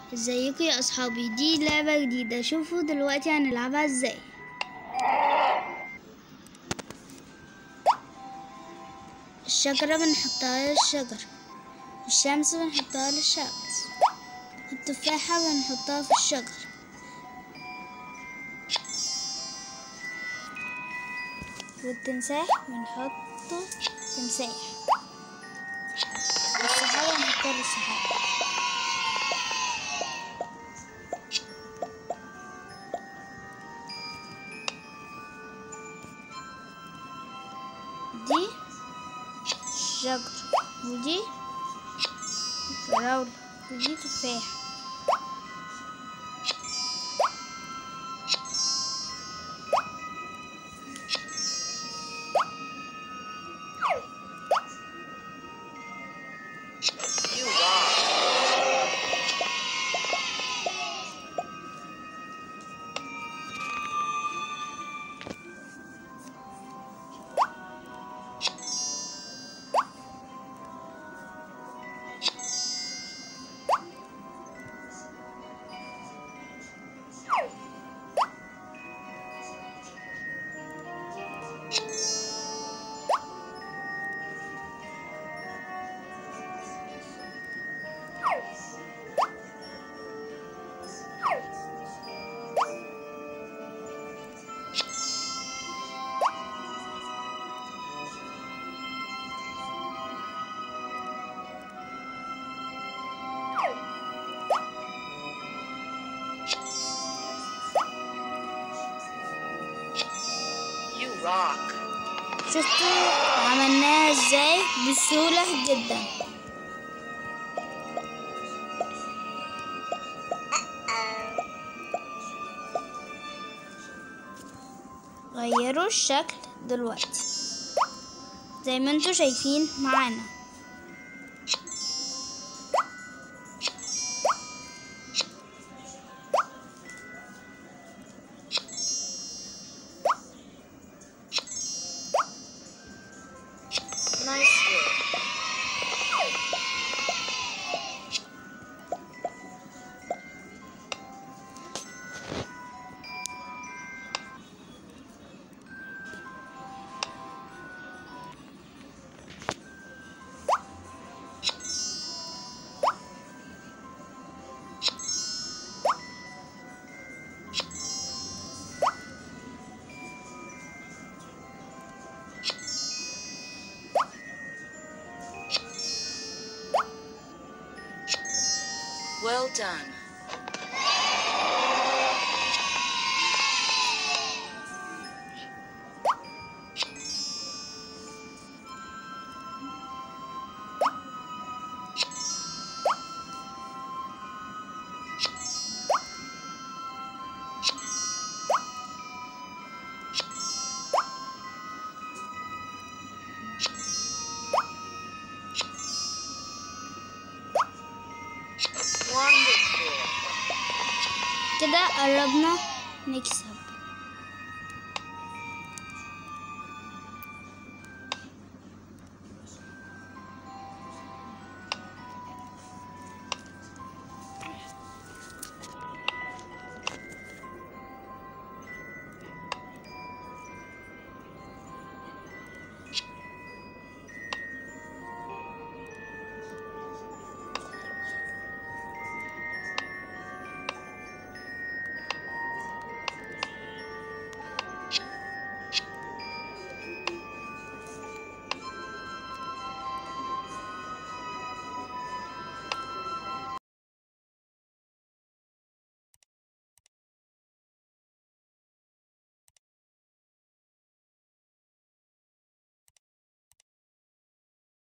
ازيكم يا اصحابي دي لعبة جديدة شوفوا دلوقتي هنلعبها ازاي الشجرة بنحطها للشجر الشمس بنحطها للشمس التفاحة بنحطها في الشجر والتمساح بنحطه تمساح والسحابة بنحطها للسحاب دي شجر ودي فراولة ودي تفاح You rock. You rock. شفتوا عملناها ازاي بسهولة جدا غيروا الشكل دلوقتي زي ما انتوا شايفين معانا Nice work. Well done. Wonderful. كده قربنا نكسب